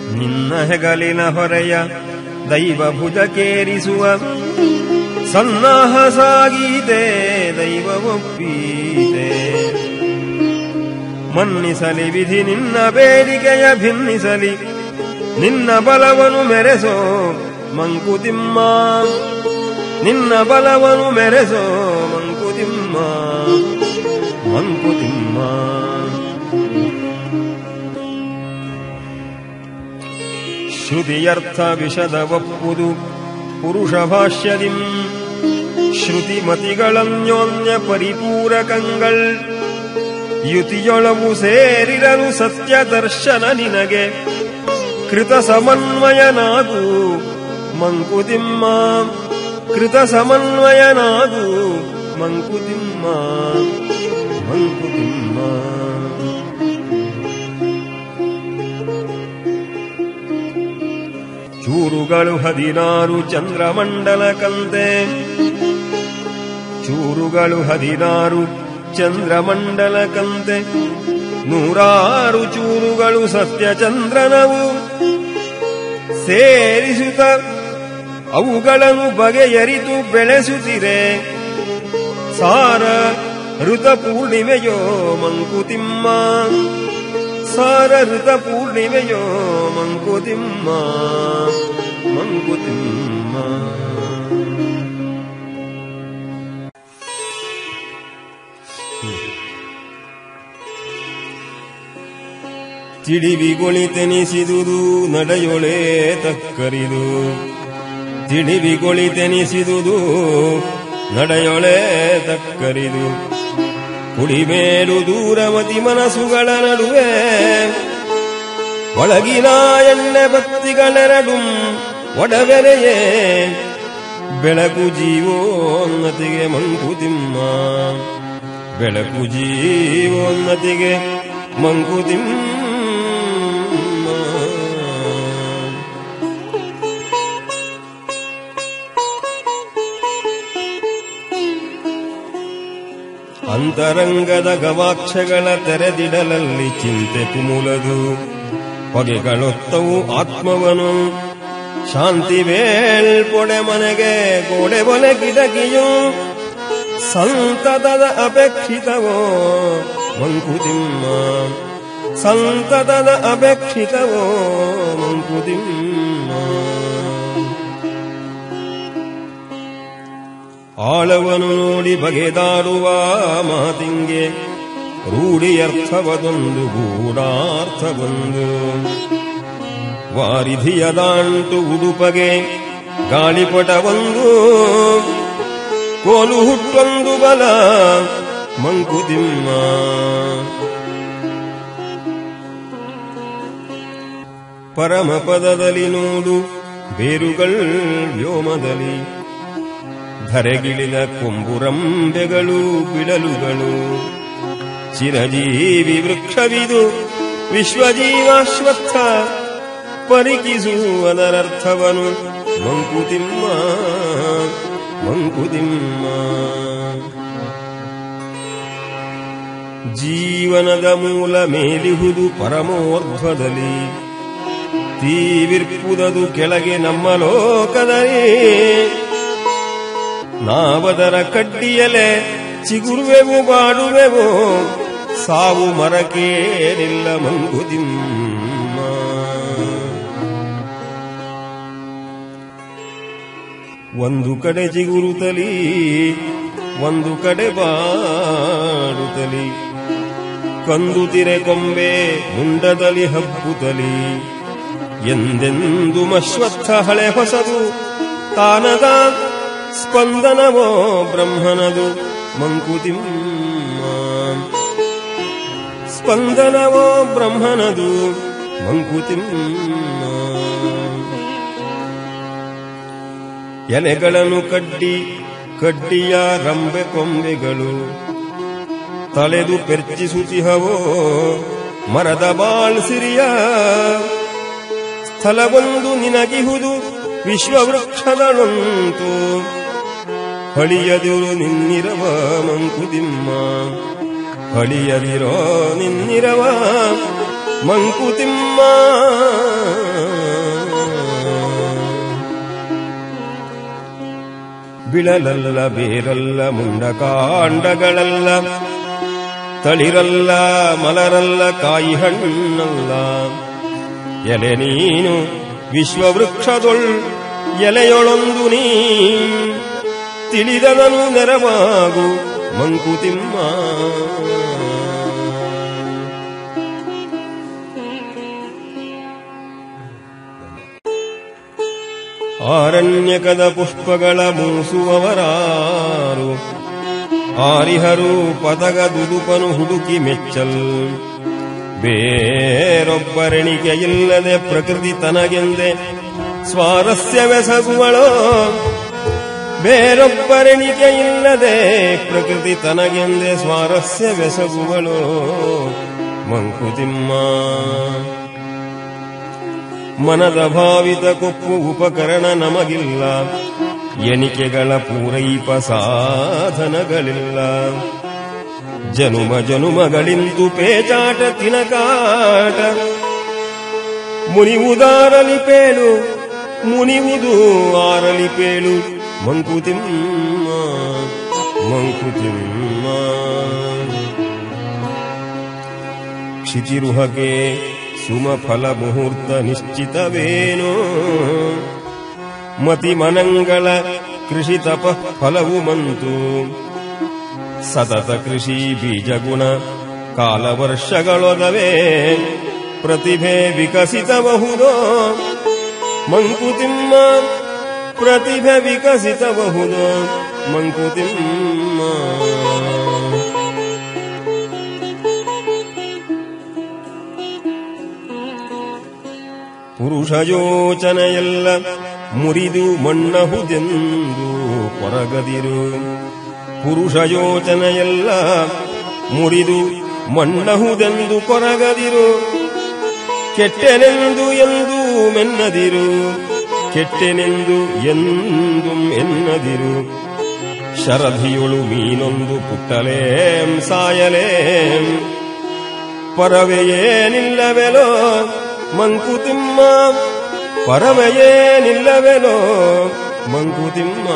ನಿನ್ನ ಹೆಗಲಿನ ಹೊರೆಯ ದೈವ ಭುಜಕೇರಿಸುವ ಸನ್ನಾಹ ಸಾಗೀತೆ ದೈವ ಒಪ್ಪೀತೆ ಮನ್ನಿಸಲಿ ವಿಧಿ ನಿನ್ನ ಬೇಡಿಕೆಯ ಭಿನ್ನಿಸಲಿ ನಿನ್ನ ಬಲವನು ಮೆರೆಸೋ ಮಂಕುತಿಮ್ಮ ನಿನ್ನ ಬಲವನು ಮೆರೆಸೋ ಮಂಕುತಿಮ್ಮ ಮಂಕುತಿಮ್ಮ ಶ್ರುತಿಯರ್ಥ ವಿಷದ ಒಪ್ಪುದು ಪುರುಷ ಭಾಷ್ಯದಿಂ ಶ್ರುತಿಮತಿಗಳನ್ಯೋನ್ಯ ಪರಿಪೂರಕಂಗಳ್ ಯುತಿಯೊಳವು ಸೇರಿರಲು ಸತ್ಯ ದರ್ಶನ ನಿನಗೆ ಕೃತ ಸಮನ್ವಯನಾಗು ಮಂಕುತಿಮ್ಮ ಕೃತ ಸಮನ್ವಯನಾಗು ಮಂಕುತಿಮ್ಮ ಮಂಕುತಿಮ್ಮ ಚೂರುಗಳು ಹದಿನಾರು ಚಂದ್ರಮಂಡಲ ಕಂತೆ ಚೂರುಗಳು ಹದಿನಾರು ಚಂದ್ರಮಂಡಲ ಕಂತೆ ನೂರಾರು ಚೂರುಗಳು ಸತ್ಯಚಂದ್ರನವು ಸೇರಿಸುತ್ತ ಅವುಗಳನ್ನು ಬಗೆಯರಿತು ಬೆಳೆಸುತ್ತಿರೆ ಸಾರ ಋತ ಪೂರ್ಣಿಮೆಯೋ ಮಂಕುತಿಮ್ಮ ಸಾರ ಋತ ಪೂರ್ಣಿಮೆಯೋ ಮಂಕುತಿಮ್ಮ ಮಂಕುತಿಮ್ಮ ತಿಳಿವಿಗೊಳಿತೆನಿಸಿದುದು ನಡೆಯೊಳೆ ತಕ್ಕರಿದು ತಿಳಿವಿಗೊಳಿತೆನಿಸಿದುದು ನಡೆಯೊಳೆ ತಕ್ಕರಿದು ಕುಡಿಮೇಲು ದೂರಮತಿ ಮನಸ್ಸುಗಳ ನಡುವೆ ಒಳಗಿನ ಎಣ್ಣೆ ಬತ್ತಿಗಳೆರಡು ಒಡವೆರೆಯೇ ಬೆಳಕು ಜೀವೋನ್ನತಿಗೆ ಮಂಕುತಿಮ್ಮ ಬೆಳಕು ಜೀವೋನ್ನತಿಗೆ ಮಂಕುತಿಮ್ಮ ಅಂತರಂಗದ ಗವಾಕ್ಷಗಳ ತೆರೆದಿಡಲಲ್ಲಿ ಚಿಂತೆ ಕುಮುಲದು ಹೊಗೆಗಳೊತ್ತವು ಆತ್ಮವನು ಶಾಂತಿ ವೇಳ್ಪೊಡೆ ಮನೆಗೆ ಗೋಡೆ ಬೊಲೆ ಕಿಟಕಿಯು ಸಂತತದ ಅಪೇಕ್ಷಿತವೋ ಮಂಕುತಿಮ್ಮ ಸಂತತದ ಅಪೇಕ್ಷಿತವೋ ಮಂಕುತಿಮ್ಮ ಆಳವನು ನೋಡಿ ಬಗೆದಾಡುವ ಮಾತಿಂಗೆ ರೂಢಿಯರ್ಥವದೊಂದು ಗೂಢಾರ್ಥವೊಂದು ವಾರಿಧಿಯ ದಾಂಟು ಉಡುಪಗೆ ಗಾಳಿಪಟವೊಂದು ಕೋಲು ಹುಟ್ಟೊಂದು ಬಲ ಮಂಕುತಿಮ್ಮ ಪರಮ ಪದದಲ್ಲಿ ನೋಡು ಬೇರುಗಳ್ ವ್ಯೋಮದಲ್ಲಿ ಧರೆಗಿಳಿದ ಕೊಂಬುರಂಬೆಗಳು ಬಿಡಲುಗಳು ಚಿರಜೀವಿ ವೃಕ್ಷವಿದು ವಿಶ್ವಜೀವಾಶ್ವತ್ಥ ಪರಿಕಿಸುವುದರರ್ಥವನು ಮಂಕುತಿಮ್ಮ ಮಂಕುತಿಮ್ಮ ಜೀವನದ ಮೂಲ ಮೇಲಿಹುದು ಪರಮೋರ್ಧ್ವದಲ್ಲಿ ತೀವಿರ್ಪುದದು ಕೆಳಗೆ ನಮ್ಮ ಲೋಕದಲ್ಲಿ ನಾವದರ ಕಡ್ಡಿಯಲೆ ಚಿಗುರುವೆವು ಬಾಡುವೆವು ಸಾವು ಮರಕೇನಿಲ್ಲ ಮಂಗುದಿಮ್ಮ ಒಂದು ಕಡೆ ಚಿಗುರುತ್ತಲಿ ಒಂದು ಕಡೆ ಬಾಡುತ್ತಲಿ ಕಂದುತಿರೆ ಕೊಂಬೆ ಮುಂಡದಲ್ಲಿ ಹಬ್ಬುತ್ತಲಿ ಎಂದೆಂದು ಮಶ್ವತ್ಥ ಹಳೆ ಹೊಸದು ತಾನದ ಸ್ಪಂದನವೋ ಬ್ರಹ್ಮನದು ಮಂಕುತಿಮ್ಮ ಸ್ಪಂದನವೋ ಬ್ರಹ್ಮನದು ಮಂಕುತಿಮ್ಮ ಎಲೆಗಳನ್ನು ಕಡ್ಡಿ ಕಡ್ಡಿಯ ರಂಬೆ ಕೊಂಬೆಗಳು ತಲೆದು ಪೆರ್ಚಿಸುತ್ತಿಹವೋ ಮರದ ಬಾಳ್ಸಿರಿಯ ಸ್ಥಳವೊಂದು ನಿನಗಿಹುದು ವಿಶ್ವವೃಕ್ಷದಳಂತು ಹಳಿಯದಿರು ನಿನ್ನಿರವ ಮಂಕುತಿಮ್ಮ ಹಳಿಯದಿರೋ ನಿನ್ನಿರವ ಮಂಕುತಿಮ್ಮ ಬಿಳಲಲ್ಲ ಬೇರಲ್ಲ ಮುಂಡಕಾಂಡಗಳಲ್ಲ ತಳಿರಲ್ಲ ಮಲರಲ್ಲ ಕಾಯಿ ಹಣ್ಣಲ್ಲ ಎಲೆ ನೀನು ವಿಶ್ವವೃಕ್ಷದೊಳ್ ಎಲೆಯೊಳೊಂದು ನೀ ತಿಳಿದದನು ನೆರವಾಗು ಮಂಕುತಿಮ್ಮ ಆರಣ್ಯಕದ ಪುಷ್ಪಗಳ ಮೂಸುವವರಾರು ಆರಿಹರು ಪದಗ ದುದುಪನು ಹುಡುಕಿ ಮೆಚ್ಚಲ್ ಬೇರೊಬ್ಬರೆಣಿಕೆ ಇಲ್ಲದೆ ಪ್ರಕೃತಿ ತನಗೆಂದೆ ಸ್ವಾರಸ್ಯವೆಸಗುವಳೋ ಬೇರೊಬ್ಬರೆಣಿಕೆ ಇಲ್ಲದೆ ಪ್ರಕೃತಿ ತನಗೆಂದೆ ಸ್ವಾರಸ್ಯವೆಸಗುವಳೋ ಮಂಕುತಿಮ್ಮ ಮನದ ಭಾವಿತ ಕೊಪ್ಪು ಉಪಕರಣ ನಮಗಿಲ್ಲ ಎಣಿಕೆಗಳ ಪೂರೈಪ ಸಾಧನಗಳಿಲ್ಲ ಜನುಮ ಜನುಮಗಳಿಂದು ಪೇಚಾಟ ತಿನಕಾಟ ಮುನಿವುದಾರಲಿ ಪೇಳು ಮುನಿವುದು ಆರಲಿ ಪೇಳು ಮಂಕುತಿಮ್ಮ ಮಂಕುತಿಮ್ಮ ಕ್ಷಿತಿರುಹಕೆ ಸುಮಫಲ ಮುಹೂರ್ತ ನಿಶ್ಚಿತವೇನೋ ಮತಿ ಮನಂಗಳ ಕೃಷಿ ತಪ ಫಲವು ಮಂತು ಸತತ ಕೃಷಿ ಬೀಜಗುಣ ಕಾಲವರ್ಷಗಳೊದವೇ ಪ್ರತಿಭೆ ವಿಕಸಿತಬಹುದೋ ಮಂಕುತಿಮ್ಮ ಪ್ರತಿಭೆ ವಿಕಸಿತಬಹುದೋ ಮಂಕುತಿಮ್ಮ ಪುರುಷ ಯೋಚನೆಯೆಲ್ಲ ಮುರಿದು ಮಣ್ಣಹುದೆಂದು ಕೊರಗದಿರು ಪುರುಷ ಯೋಚನೆಯೆಲ್ಲ ಮುರಿದು ಮಣ್ಣಹುದೆಂದು ಕೊರಗದಿರು ಕೆಟ್ಟೆನೆಂದು ಎಂದು ಮೆನ್ನದಿರು ಕೆಟ್ಟೆನೆಂದು ಎಂದು ಎನ್ನದಿರು ಶರಧಿಯೊಳು ಮೀನೊಂದು ಪುಟ್ಟಲೇಂ ಸಾಯಲೇಂ ಪರವೆಯೇನಿಲ್ಲವೆಲೋ ಮಂಕುತಿಮ್ಮ ಪರವೆಯೇನಿಲ್ಲವೆಲೋ ಮಂಕುತಿಮ್ಮ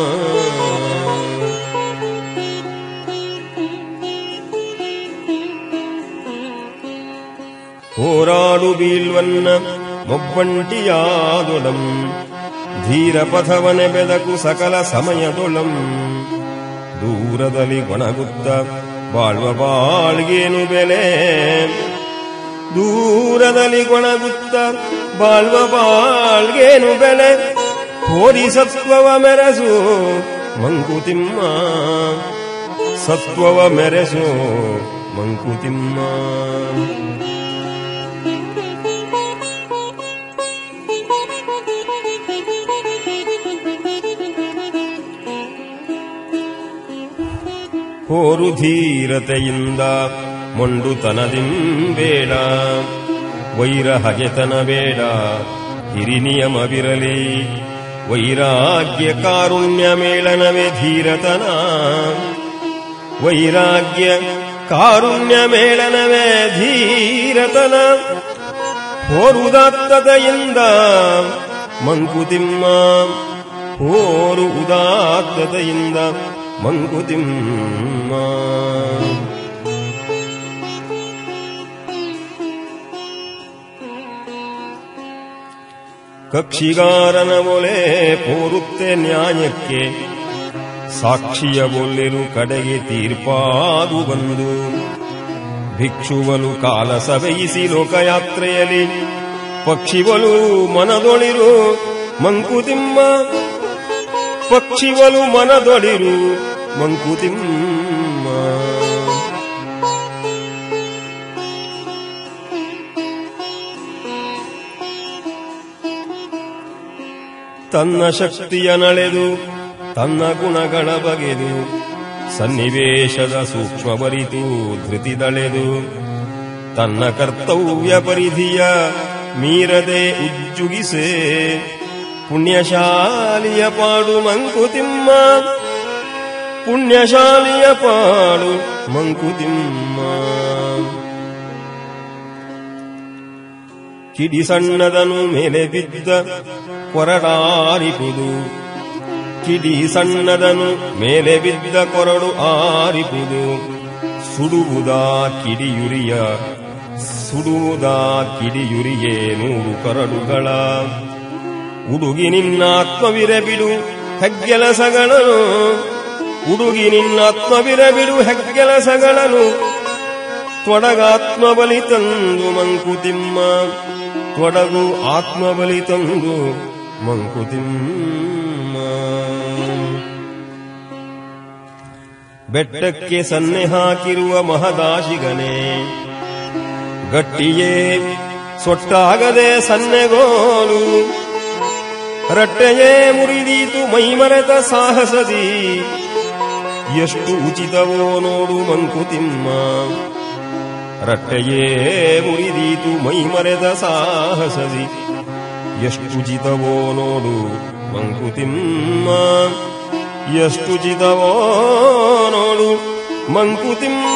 ಹೋರಾಡು ಬೀಲ್ವನ್ನ ಮೊಬ್ಬಂಟಿಯಾದೊಡಂ ಧೀರ ಪಥವನೆ ಬೆದಕು ಸಕಲ ಸಮಯದೊಳಂ ದೂರದಲ್ಲಿ ಗೊಣಗುತ್ತ ಬಾಳ್ವ ಬಾಳ್ಗೇನು ಬೆಲೆ ದೂರದಲ್ಲಿ ಗೊಣಗುತ್ತ ಬಾಳ್ವ ಬಾಳ್ಗೇನು ಬೆಲೆ ಹೋರಿ ಸತ್ವವ ಮೆರಸು ಮಂಕುತಿಮ್ಮ ಸತ್ವವ ಮೆರೆಸು ಮಂಕುತಿಮ್ಮ ಹೋರು ಧೀರತೆಯಿಂದ ಮೊಂಡುತನದಿಂಬೇಡ ವೈರ ಹಗೆತನ ಬೇಡ ಹಿರಿನಿಯಮವಿರಲಿ ವೈರಾಗ್ಯ ಕಾರುಣ್ಯ ಮೇಳನವೇ ಧೀರತನ ವೈರಾಗ್ಯ ಕಾರುಣ್ಯ ಮೇಳನವೇ ಧೀರತನ ಹೋರುದಾತ್ತತೆಯಿಂದ ಮಂಕುತಿಮ್ಮ ಹೋರು ಉದಾತ್ತತೆಯಿಂದ ಮಂಕುತಿಮ್ಮ ಕಕ್ಷಿಗಾರನ ಒಲೆ ಪೋರುತ್ತೆ ನ್ಯಾಯಕ್ಕೆ ಸಾಕ್ಷಿಯ ಒಲ್ಲೆರು ಕಡೆಗೆ ತೀರ್ಪಾದು ಬಂದು ಭಿಕ್ಷುವಲು ಕಾಲ ಸವೆಯಿಸಿ ಲೋಕಯಾತ್ರೆಯಲ್ಲಿ ಪಕ್ಷಿವಲು ಮನದೊಳಿರು ಮಂಕುತಿಮ್ಮ ಪಕ್ಷಿವಲು ಮನದೊಳಿರು ಮಂಕುತಿಮ್ಮ ತನ್ನ ಶಕ್ತಿಯ ನಳೆದು ತನ್ನ ಗುಣಗಳ ಬಗೆದು ಸನ್ನಿವೇಶದ ಸೂಕ್ಷ್ಮ ಬರಿತು ಧೃತಿದಳೆದು ತನ್ನ ಕರ್ತವ್ಯ ಪರಿಧಿಯ ಮೀರದೆ ಉಜ್ಜುಗಿಸೆ ಪುಣ್ಯಶಾಲಿಯ ಪಾಡು ಮಂಕುತಿಮ್ಮ ಪುಣ್ಯಶಾಲಿಯ ಪಾಡು ಮಂಕುತಿಮ್ಮ ಕಿಡಿ ಸಣ್ಣದನು ಮೇಲೆ ಬಿದ್ದ ಕೊರಡಾರಿಪುದು ಕಿಡಿ ಸಣ್ಣದನು ಮೇಲೆ ಬಿದ್ದ ಕೊರಡು ಆರಿಪುದು ಸುಡುವುದಾ ಕಿಡಿಯುರಿಯ ಸುಡುವುದಾ ಕಿಡಿಯುರಿಯೇ ನೂರು ಕರಡುಗಳ ಉಡುಗಿ ನಿನ್ನ ಆತ್ಮವಿರಬಿಡು ಹೆಗ್ಗೆಲಸಗಳನ್ನು ಉಡುಗಿ ನಿನ್ನ ಆತ್ಮವಿರಬಿಡು ಹೆಗ್ಗೆಲಸಗಳನ್ನು ತೊಡಗಾತ್ಮಬಲಿ ತಂದು ಮಂಕುತಿಮ್ಮ ತೊಡಗು ಆತ್ಮಬಲಿ ತಂದು ಮಂಕುತಿಮ್ಮ ಬೆಟ್ಟಕ್ಕೆ ಸನ್ನೆ ಹಾಕಿರುವ ಮಹದಾಶಿಗನೇ ಗಟ್ಟಿಯೇ ಸೊಟ್ಟಾಗದೆ ಸನ್ನೆಗೋಲು ರಟ್ಟೆಯೇ ಮುರಿದೀತು ಮೈಮರೆತ ಸಾಹಸದಿ ಎಷ್ಟು ಉಚಿತವೋ ನೋಡು ಮಂಕುತಿಮ್ಮ ರಟ್ಟೆಯೇ ಮುರಿದೀತು ಮೈಮರೆದ ಸಾಹಸದಿ ಎಷ್ಟುಚಿತವೋ ನೋಡು ಮಂಕುತಿಮ್ಮ ಎಷ್ಟುಚಿತವೋ ನೋಡು ಮಂಕುತಿಮ್ಮ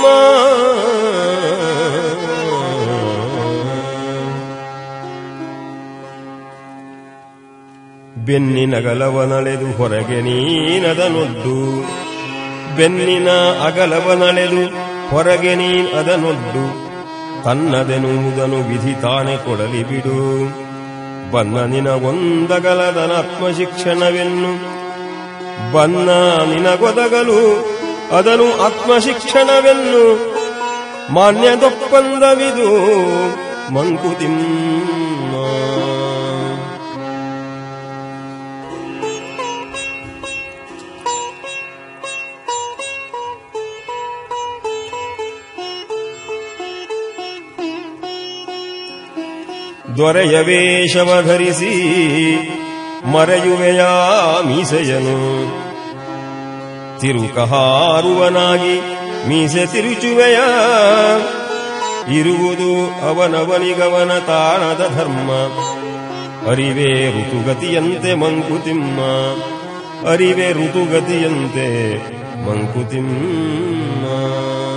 ಬೆನ್ನಿನಗಲವನಳೆದು ಹೊರಗೆ ನೀನದನೊಡ್ಡು ಬೆನ್ನಿನ ಅಗಲವನಳೆದು ಹೊರಗೆ ನೀನ್ ಅದನೊಡ್ಡು ತನ್ನದೆನುವುದನು ವಿಧಿ ತಾನೆ ಕೊಡಲಿ ಬಿಡು ಬನ್ನ ನಿನ ಒಂದಗಲದನಾತ್ಮ ಶಿಕ್ಷಣವೆನ್ನು ಬನ್ನ ನಿನಗೊದಗಲು ಅದನು ಆತ್ಮಶಿಕ್ಷಣವೆನ್ನು ಮಾನ್ಯದೊಪ್ಪಂದವಿದು ಮಂಕುತಿಮ್ಮ ದೊರೆಯ ವೇಷವ ಧರಿಸಿ ಮರೆಯುವೆಯ ಮೀಸೆಯನು ತಿರುಕಹಾರುವನಾಗಿ ಮೀಸೆ ತಿರುಚುವೆಯ ಇರುವುದು ಅವನವನಿಗವನ ತಾಣದ ಧರ್ಮ ಅರಿವೆ ಋತುಗತಿಯಂತೆ ಮಂಕುತಿಮ್ಮ ಅರಿವೆ ಋತುಗತಿಯಂತೆ ಮಂಕುತಿಮ್ಮ